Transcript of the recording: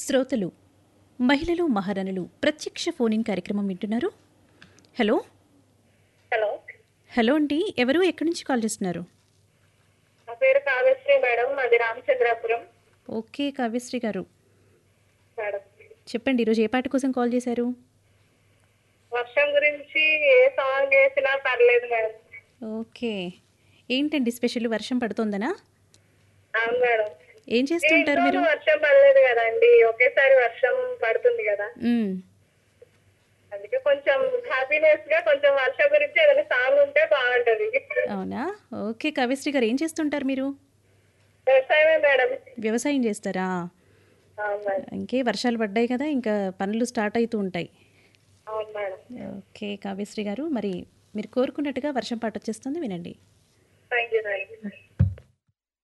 శ్రోతలు మహిళలు మహారాణులు ప్రత్యక్ష ఫోన్ ఇన్ కార్యక్రమం వింటున్నారు హలో హలో హలో అండి ఎవరు ఎక్కడి నుంచి కాల్ చేస్తున్నారు నా పేరు కావ్యశ్రీ మేడం మాది రామచంద్రాపురం ఓకే కావ్యశ్రీ గారు మేడం చెప్పండి ఈరోజు ఏ పాట కోసం కాల్ చేశారు వర్షం గురించి ఏ సాంగ్ వేసినా పర్లేదు మేడం ఓకే ఏంటండి స్పెషల్ వర్షం పడుతోందనా అవును మేడం ఏం చేస్తుంటారు మీరు ఇంట్లోనూ వర్షం పడలేదు కదండి ఒకేసారి వర్షం పడుతుంది కదా మ్మ్. అందుకే కొంచెం హ్యాపీనెస్ గా కొంచెం వర్షం గురించి ఏదైనా సాంగ్ ఉంటే బాగుంటది అవునా ఓకే కావ్యశ్రీ గారు ఏం చేస్తుంటారు మీరు వ్యవసాయమే మేడం వ్యవసాయం చేస్తారా అవును మేడం ఇంకే వర్షాలు పడ్డాయి కదా ఇంకా పనులు స్టార్ట్ అవుతూ ఉంటాయి అవును మేడం ఓకే కావ్యశ్రీ గారు మరి మీరు కోరుకున్నట్టుగా వర్షం పాట వచ్చేస్తుంది వినండి థ్యాంక్ యూ మేడం